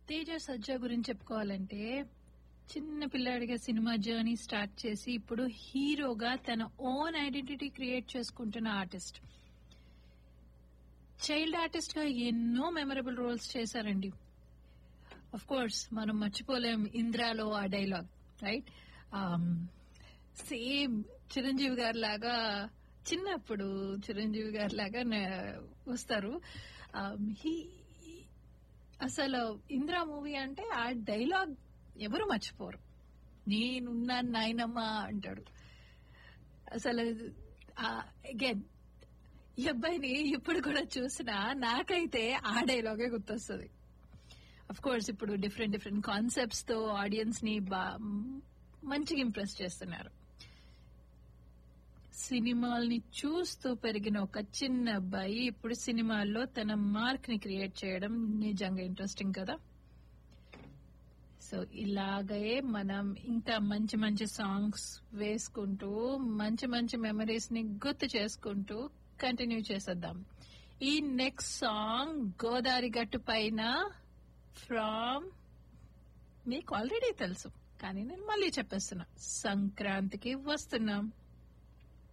తేజ సజ్జా గురించి చెప్పుకోవాలంటే చిన్న పిల్లాడిగా సినిమా జర్నీ స్టార్ట్ చేసి ఇప్పుడు హీరోగా తన ఓన్ ఐడెంటిటీ క్రియేట్ చేసుకుంటున్న ఆర్టిస్ట్ చైల్డ్ ఆర్టిస్ట్ గా ఎన్నో మెమరబుల్ రోల్స్ చేశారండి అఫ్ కోర్స్ మనం మర్చిపోలేం ఇంద్రాలో ఆ డైలాగ్ రైట్ సేమ్ చిరంజీవి గారి లాగా చిన్నప్పుడు చిరంజీవి గారి లాగా వస్తారు హీ అసలు ఇంద్రా మూవీ అంటే ఆ డైలాగ్ ఎవరు మర్చిపోరు నేనున్నాను నాయనమ్మ అంటాడు అసలు అగైన్ ఈ అబ్బాయిని ఇప్పుడు కూడా చూసినా నాకైతే ఆ డైలాగే గుర్తొస్తుంది అఫ్ కోర్స్ ఇప్పుడు డిఫరెంట్ డిఫరెంట్ కాన్సెప్ట్స్ తో ఆడియన్స్ ని బా మంచిగా ఇంప్రెస్ చేస్తున్నారు సినిమాల్ని చూస్తూ పెరిగిన ఒక చిన్న అబ్బాయి ఇప్పుడు సినిమాల్లో తన మార్క్ ని క్రియేట్ చేయడం నిజంగా ఇంట్రెస్టింగ్ కదా సో ఇలాగే మనం ఇంకా మంచి మంచి సాంగ్స్ వేసుకుంటూ మంచి మంచి మెమరీస్ ని గుర్తు చేసుకుంటూ కంటిన్యూ చేసేద్దాం ఈ నెక్స్ట్ సాంగ్ గోదావరి గట్టు పైన ఫ్రామ్ మీకు ఆల్రెడీ తెలుసు కానీ నేను మళ్ళీ చెప్పేస్తున్నా సంక్రాంతికి వస్తున్నాం